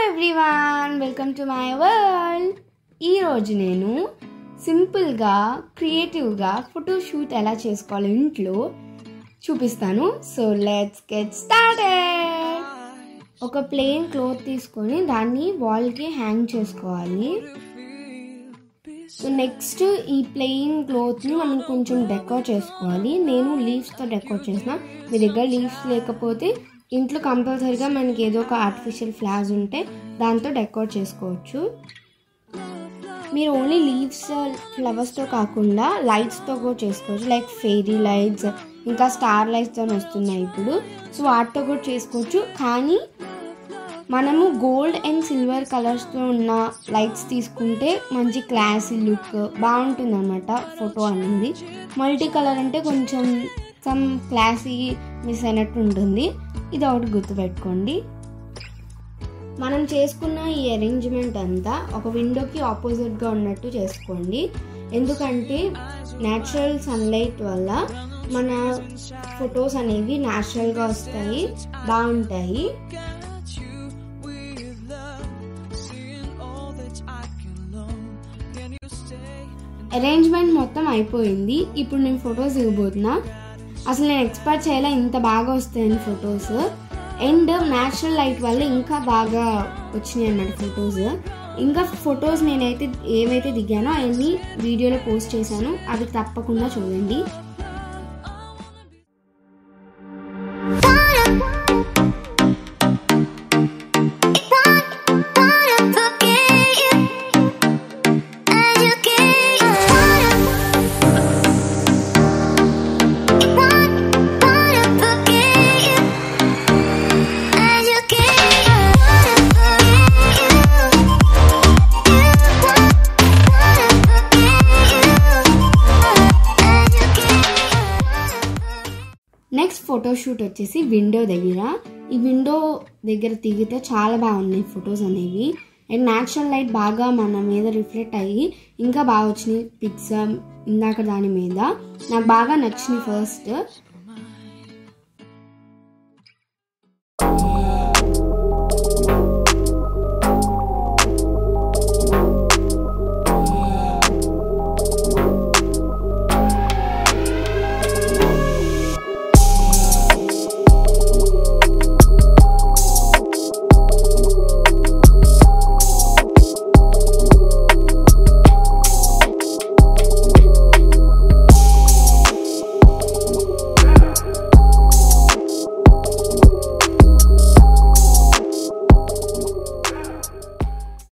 everyone welcome to my world ఈరోజు నేను సింపుల్గా క్రియేటివ్గా ఫోటో షూట్ ఎలా చేసుకోవాలో ఇంట్లో చూపిస్తాను సో లెట్స్ గెట్ స్టార్టెడ్ ఒక ప్లెయిన్ క్లోత్ తీసుకొని దాన్ని వాల్కి హ్యాంగ్ చేసుకోవాలి సో నెక్స్ట్ ఈ ప్లెయిన్ క్లోత్ని మనం కొంచెం డెకోర్ చేసుకోవాలి నేను లీవ్స్తో డెకోర్ చేసిన మీ దగ్గర లీవ్స్ లేకపోతే ఇంట్లో కంపల్సరీగా మనకి ఏదో ఒక ఆర్టిఫిషియల్ ఫ్లవర్స్ ఉంటే దాంతో డెకోర్ చేసుకోవచ్చు మీరు ఓన్లీ లీవ్స్ ఫ్లవర్స్తో కాకుండా లైట్స్తో కూడా చేసుకోవచ్చు లైక్ ఫెయిరీ లైట్స్ ఇంకా స్టార్ లైట్స్తో వస్తున్నాయి ఇప్పుడు సో వాటితో కూడా చేసుకోవచ్చు కానీ మనము గోల్డ్ అండ్ సిల్వర్ కలర్స్తో ఉన్న లైట్స్ తీసుకుంటే మంచి క్లాసీ లుక్ బాగుంటుంది అనమాట ఫోటో అనేది మల్టీ కలర్ అంటే కొంచెం సమ్ క్లాసీ మిస్ అయినట్టు ఉంటుంది ఇది ఒకటి గుర్తుపెట్టుకోండి మనం చేసుకున్న ఈ అరేంజ్మెంట్ అంతా ఒక విండోకి ఆపోజిట్గా ఉన్నట్టు చేసుకోండి ఎందుకంటే న్యాచురల్ సన్లైట్ వల్ల మన ఫొటోస్ అనేవి న్యాచురల్గా వస్తాయి బాగుంటాయి అరేంజ్మెంట్ మొత్తం అయిపోయింది ఇప్పుడు నేను ఫొటోస్ ఇవ్వబోతున్నా అసలు నేను ఎక్స్పెక్ట్ చేయలే ఇంత బాగా వస్తాయని ఫొటోస్ అండ్ న్యాచురల్ లైట్ వల్ల ఇంకా బాగా వచ్చినాయి అన్నమాట ఫొటోస్ ఇంకా ఫొటోస్ నేనైతే ఏవైతే దిగానో అవన్నీ వీడియోలో పోస్ట్ చేశాను అవి తప్పకుండా చూడండి నెక్స్ట్ ఫోటోషూట్ వచ్చేసి విండో దగ్గర ఈ విండో దగ్గర దిగితే చాలా బాగున్నాయి ఫొటోస్ అనేవి అండ్ న్యాచురల్ లైట్ బాగా మన మీద రిఫ్లెక్ట్ అయ్యి ఇంకా బాగా వచ్చినాయి పిక్స్ ఇందాక దాని మీద నాకు బాగా నచ్చినాయి ఫస్ట్